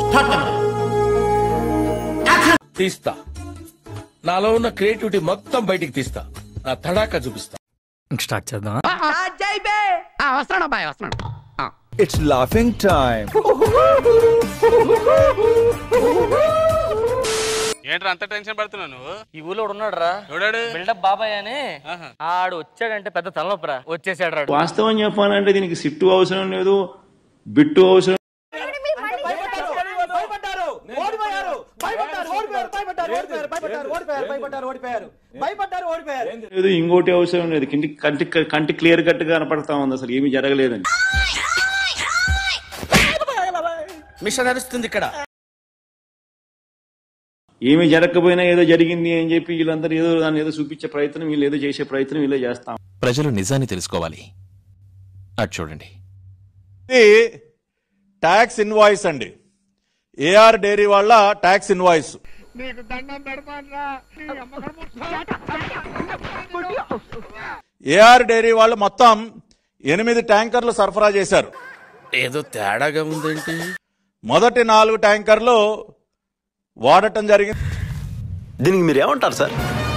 Third camera తీస్తా నాలో ఉన్న క్రియేటివిటీ మొత్తం బయటికి తీస్తా నా తడాక చూపిస్తా స్టార్ట్ చేద్దాం వస్తున్నాడు అబ్బాయి వస్తున్నాడు It's laughing time. ఏంట్రా అంత టెన్షన్ పడుతున్నావు నువ్వు ఈ ఊళ్ళో ఉన్నాడు రా ఎవడాడు బిల్డప్ బాబాయ్ అని ఆడు వచ్చాడంటే పెద్ద తలనొప్పరా వచ్చేసాడు రాడు వాస్తవం చెప్పాలంటే దీనికి సిట్టు అవసరం లేదు బిట్టు అవసరం లేదు ఇంకోటి అవసరం లేదు కంటి కంటి కంటి క్లియర్ కట్ గా కనపడతా ఉంది అసలు ఏమీ జరగలేదని మిషన్ నడుస్తుంది ఇక్కడ ఏమీ జరగకపోయినా ఏదో జరిగింది అని చెప్పి వీళ్ళందరూ ఏదో దాన్ని ఏదో చూపించే ప్రయత్నం వీళ్ళు ఏదో చేసే ప్రయత్నం వీళ్ళే చేస్తాం ప్రజలు నిజాన్ని తెలుసుకోవాలి అటు చూడండి ఇది ట్యాక్స్ ఇన్వాయిస్ అండి ఏఆర్ డైరీ వాళ్ళ ట్యాక్స్ ఇన్వాయిస్ ఏఆర్ డైరీ వాళ్ళు మొత్తం ఎనిమిది ట్యాంకర్లు సరఫరా చేశారు ఏదో తేడాగా ఉందేంటి మొదటి నాలుగు ట్యాంకర్లు వాడటం జరిగింది దీనికి మీరు ఏమంటారు sir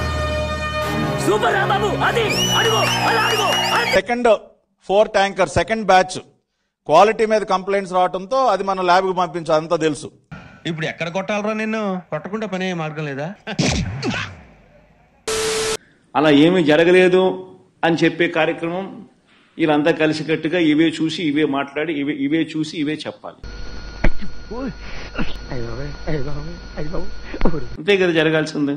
second four tanker second batch quality మీద కంప్లైంట్స్ రావడంతో అది మన ల్యాబ్కి పంపించాలి అంతా తెలుసు ఇప్పుడు ఎక్కడ కొట్టాలరా నిన్ను కొట్టకుండా పనే మార్గం లేదా అలా ఏమీ జరగలేదు అని చెప్పే కార్యక్రమం వీళ్ళంతా కలిసికట్టుగా ఇవే చూసి ఇవే మాట్లాడి ఇవే ఇవే చూసి ఇవే చెప్పాలి అంతే కదా జరగాల్సింది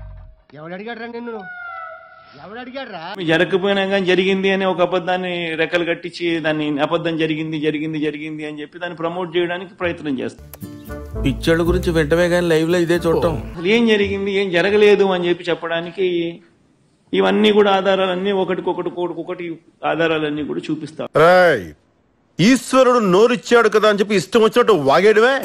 ఏమీ జరగకపోయినా కానీ జరిగింది అని ఒక అబద్ధాన్ని రెక్కలు కట్టించి దాన్ని అబద్ధం జరిగింది జరిగింది జరిగింది అని చెప్పి దాన్ని ప్రమోట్ చేయడానికి ప్రయత్నం చేస్తాం పిచ్చోళ్ళ గురించి వెంటనే కానీ లైవ్ లో ఇదే చూడటం అసలు ఏం జరిగింది ఏం జరగలేదు అని చెప్పి చెప్పడానికి ఇవన్నీ కూడా ఆధారాలన్నీ ఒకటికొకటి ఒకటి ఆధారాలన్నీ కూడా చూపిస్తాం ఈశ్వరుడు నోరిచ్చాడు కదా అని చెప్పి ఇష్టం వచ్చినట్టు వాగేయడమే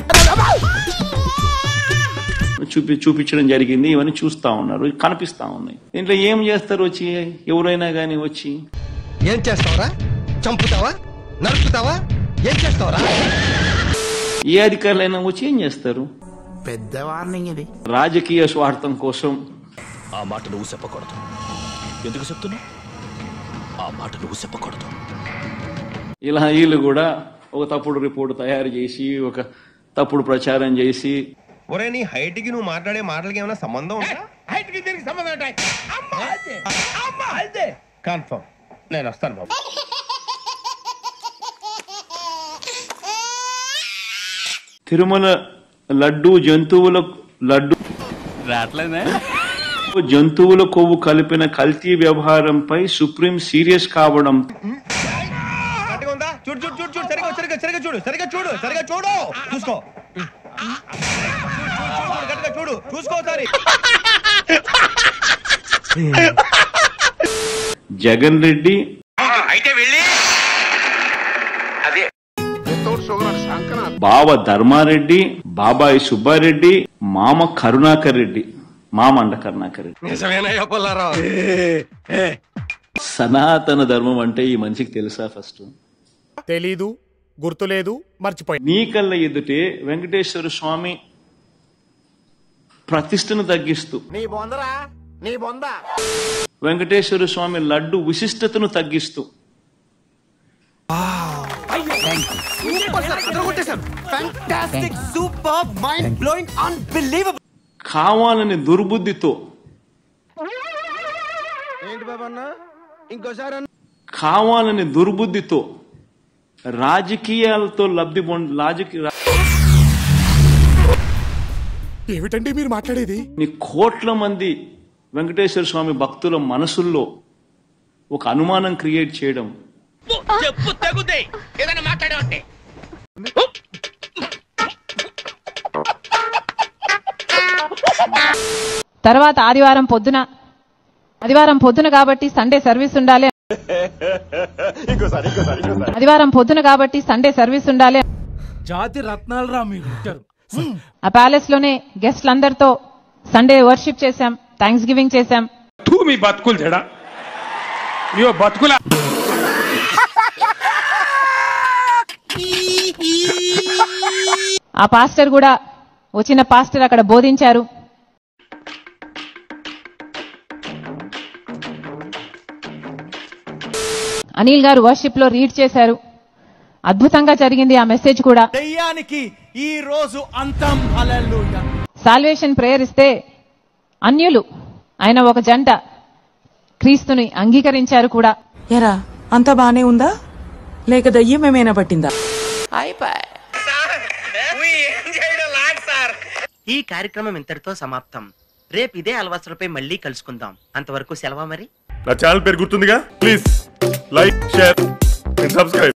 చూపి చూపించడం జరిగింది ఇవన్నీ చూస్తా ఉన్నారు కనిపిస్తా ఉన్నాయి దీంట్లో ఏం చేస్తారు వచ్చి ఎవరైనా కానీ వచ్చి ఏం చేస్తావరా చంపుతావా నరుకుతావా ఏం చేస్తావరా ఏ అధికారులైనా వచ్చి ఏం చేస్తారు పెద్ద వార్నింగ్ ఇది రాజకీయ స్వార్థం కోసం ఆ మాట నువ్వు చెప్పకూడదు ఎందుకు చెప్తున్నావు ఆ మాట నువ్వు చెప్పకూడదు ఇలా వీళ్ళు కూడా ఒక తప్పుడు రిపోర్ట్ తయారు చేసి ఒక తప్పుడు ప్రచారం చేసి ఒరే నీ హైట్ కి నువ్వు మాట్లాడే మాటలకి ఏమైనా సంబంధం ఉందా హైట్ కి దీనికి సంబంధం ఉంటాయి అమ్మా అమ్మా అయితే కన్ఫర్మ్ నేను వస్తాను బాబు తిరుమల లడ్డు జంతువుల లడ్డు జంతువుల కొవ్వు కలిపిన కల్తీ వ్యవహారంపై సుప్రీం సీరియస్ కావడం కరెక్ట్గా ఉందా చూడు చూడు చూడు చూడు సరిగా సరిగా సరిగా చూడు సరిగా చూడు సరిగా చూడు చూసుకో కరెక్ట్గా చూడు చూసుకో ఒకసారి జగన్ రెడ్డి అయితే వెళ్ళి బావ ధర్మారెడ్డి బాబాయ్ సుబ్బారెడ్డి మామ కరుణాకర్ రెడ్డి మామ అండ కరుణాకర్ రెడ్డి నిజమేనయ్యా పుల్లారావు సనాతన ధర్మం అంటే ఈ మనిషికి తెలుసా ఫస్ట్ తెలీదు గుర్తులేదు మర్చిపోయి నీ కళ్ళ ఎదుటే వెంకటేశ్వర స్వామి ప్రతిష్టను తగ్గిస్తూ నీ బొందరా నీ బొంద వెంకటేశ్వర స్వామి లడ్డు విశిష్టతను తగ్గిస్తూ కావాలని దుర్బుద్ధితో కావాలని దుర్బుద్ధితో రాజకీయాలతో లబ్ధి పొంద రాజకీయ ఏమిటండి మీరు మాట్లాడేది నీ కోట్ల మంది వెంకటేశ్వర స్వామి భక్తుల మనసుల్లో ఒక అనుమానం క్రియేట్ చేయడం చెప్పు తగ్గుతాయి ఏదైనా మాట్లాడే ఉంటే తర్వాత ఆదివారం పొద్దున ఆదివారం పొద్దున కాబట్టి సండే సర్వీస్ ఉండాలి ఆదివారం పొద్దున కాబట్టి సండే సర్వీస్ ఉండాలి జాతి రత్నాలు రా మీకు ఇచ్చారు ఆ ప్యాలెస్ లోనే గెస్ట్లందరితో సండే వర్షిప్ చేశాం థ్యాంక్స్ గివింగ్ చేశాం తూ మీ బతుకులు చెడా ఇయో బతుకుల ఆ పాస్టర్ కూడా వచ్చిన పాస్టర్ అక్కడ బోధించారు అనిల్ గారు వర్షిప్ లో రీడ్ చేశారు అద్భుతంగా జరిగింది ఆ మెసేజ్ కూడా దయ్యానికి ఈ రోజు అంతం హల్లెలూయా సాల్వేషన్ ప్రేయర్ ఇస్తే అన్యులు ఆయన ఒక జంట క్రీస్తుని అంగీకరించారు కూడా ఎరా అంతా బానే ఉందా లేక దయ్యం ఏమైనా పట్టిందా ఈ కార్యక్రమం ఇంతటితో సమాప్తం రేపు ఇదే అలవాసులపై మళ్ళీ కలుసుకుందాం అంతవరకు సెలవా మరి నా ఛానల్ పేరు గుర్తుందిగా please like share and subscribe